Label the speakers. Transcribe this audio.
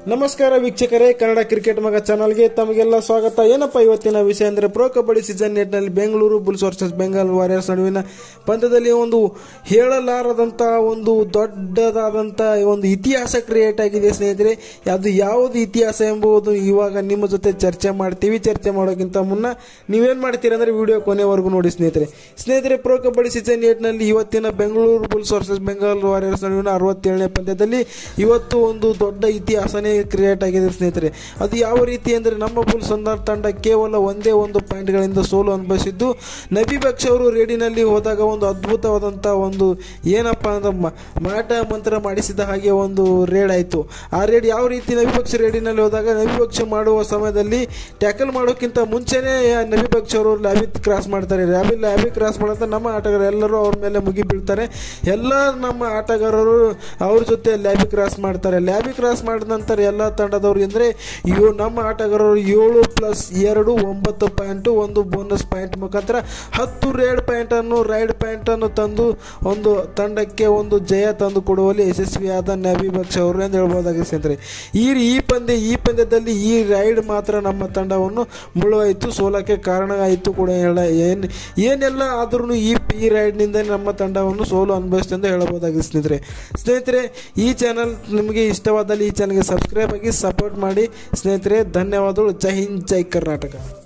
Speaker 1: ನಮಸ್ಕಾರ ವೀಕ್ಷಕರೇ ಕನ್ನಡ ಕ್ರಿಕೆಟ್ ಮಗ ಚಾನಲ್ಗೆ ತಮಗೆಲ್ಲ ಸ್ವಾಗತ ಏನಪ್ಪ ಇವತ್ತಿನ ವಿಷಯ ಅಂದರೆ ಪ್ರೋ ಕಬಡ್ಡಿ ಸೀಸನ್ ಏಟ್ನಲ್ಲಿ Bengaluru bulls versus Bengal warriors ನಡುವಿನ ಪಂದ್ಯದಲ್ಲಿ ಒಂದು ಹೇಳಲಾರದಂಥ ಒಂದು ದೊಡ್ಡದಾದಂಥ ಒಂದು ಇತಿಹಾಸ ಕ್ರಿಯೇಟ್ ಆಗಿದೆ ಸ್ನೇಹಿತರೆ ಅದು ಯಾವುದು ಇತಿಹಾಸ ಎಂಬುದು ಇವಾಗ ನಿಮ್ಮ ಜೊತೆ ಚರ್ಚೆ ಮಾಡ್ತೀವಿ ಚರ್ಚೆ ಮಾಡೋಕ್ಕಿಂತ ಮುನ್ನ ನೀವೇನು ಮಾಡ್ತೀರಿ ಅಂದರೆ ವಿಡಿಯೋ ಕೊನೆವರೆಗೂ ನೋಡಿ ಸ್ನೇಹಿತರೆ ಸ್ನೇಹಿತರೆ ಪ್ರೋ ಕಬಡ್ಡಿ ಸೀಸನ್ ಏಟ್ನಲ್ಲಿ ಇವತ್ತಿನ Bengaluru bulls versus Bengal warriors ನಡುವಿನ ಅರವತ್ತೇಳನೇ ಪಂದ್ಯದಲ್ಲಿ ಇವತ್ತು ಒಂದು ದೊಡ್ಡ ಇತಿಹಾಸನೇ ಕ್ರಿಯೇಟ್ ಆಗಿದೆ ಸ್ನೇಹಿತರೆ ಅದು ಯಾವ ರೀತಿ ಅಂದರೆ ನಮ್ಮ ಬುಲ್ಸ್ ಅಂದ ತಂಡ ಕೇವಲ ಒಂದೇ ಒಂದು ಪಾಯಿಂಟ್ಗಳಿಂದ ಸೋಲು ಅನುಭವಿಸಿದ್ದು ನಬಿ ಬಕ್ಷ್ ಅವರು ರೇಡಿನಲ್ಲಿ ಹೋದಾಗ ಒಂದು ಅದ್ಭುತವಾದಂಥ ಒಂದು ಏನಪ್ಪ ಅಂದ್ರೆ ಮ- ಮಾಟ ಮಂತ್ರ ಮಾಡಿಸಿದ ಹಾಗೆ ಒಂದು ರೇಡ್ ಆಯಿತು ಆ ರೇಡ್ ಯಾವ ರೀತಿ ನಬಿ ಬಕ್ಷ್ ರೇಡಿನಲ್ಲಿ ಹೋದಾಗ ನಬಿ ಬಕ್ಷ್ ಮಾಡುವ ಸಮಯದಲ್ಲಿ ಟ್ಯಾಕಲ್ ಮಾಡೋಕ್ಕಿಂತ ಮುಂಚೆನೇ ನಬಿ ಬಕ್ಷ್ ಅವರು ಲ್ಯಾಬಿ ಕ್ರಾಸ್ ಮಾಡ್ತಾರೆ ಲ್ಯಾಬಿ ಲ್ಯಾಬಿ ಕ್ರಾಸ್ ಮಾಡಂತ ನಮ್ಮ ಆಟಗಾರರು ಎಲ್ಲರೂ ಅವ್ರ ಮೇಲೆ ಮುಗಿ ಬೀಳ್ತಾರೆ ಎಲ್ಲ ನಮ್ಮ ಆಟಗಾರರು ಅವ್ರ ಜೊತೆ ಲ್ಯಾಬಿ ಕ್ರಾಸ್ ಮಾಡ್ತಾರೆ ಲ್ಯಾಬಿ ಕ್ರಾಸ್ ಮಾಡಿದ ನಂತರ ಎಲ್ಲ ತಂಡದವ್ರು ಅಂದರೆ ಇವು ನಮ್ಮ ಆಟಗಾರರು ಏಳು ಪ್ಲಸ್ ಎರಡು ಒಂಬತ್ತು ಪಾಯಿಂಟು ಒಂದು ಬೋನಸ್ ಪಾಯಿಂಟ್ ಮುಖಾಂತರ ಹತ್ತು ರೇಡ್ ಪಾಯಿಂಟನ್ನು ರೈಡ್ ಪಾಯಿಂಟನ್ನು ತಂದು ಒಂದು ತಂಡಕ್ಕೆ ಒಂದು ಜಯ ತಂದು ಕೊಡುವಲ್ಲಿ ಯಶಸ್ವಿಯಾದ ನಬಿ ಬಕ್ಷ್ ಅವರು ಎಂದು ಹೇಳ್ಬೋದಾಗಿದೆ ಸ್ನೇಹಿತರೆ ಈ ಈ ಪಂದ್ಯ ಈ ಪಂದ್ಯದಲ್ಲಿ ಈ ರೈಡ್ ಮಾತ್ರ ನಮ್ಮ ತಂಡವನ್ನು ಮುಳುವಾಯಿತು ಸೋಲಕ್ಕೆ ಕಾರಣ ಆಯಿತು ಕೂಡ ಹೇಳ ಏನು ಏನೆಲ್ಲ ಆದ್ರೂ ಈ ಈ ರೈಡ್ನಿಂದ ನಮ್ಮ ತಂಡವನ್ನು ಸೋಲು ಅನುಭವಿಸಿದೆ ಎಂದು ಹೇಳಬಹುದಾಗಿದೆ ಸ್ನೇಹಿತರೆ ಸ್ನೇಹಿತರೆ ಈ ಚಾನಲ್ ನಿಮಗೆ ಇಷ್ಟವಾದಲ್ಲಿ ಈ ಚಾನಲ್ಗೆ ಸಬ್ಸ್ಕ್ರೈಬ್ ಆಗಿ ಸಪೋರ್ಟ್ ಮಾಡಿ ಸ್ನೇಹಿತರೆ ಧನ್ಯವಾದಗಳು ಜೈ ಹಿಂದ್ ಜೈ ಕರ್ನಾಟಕ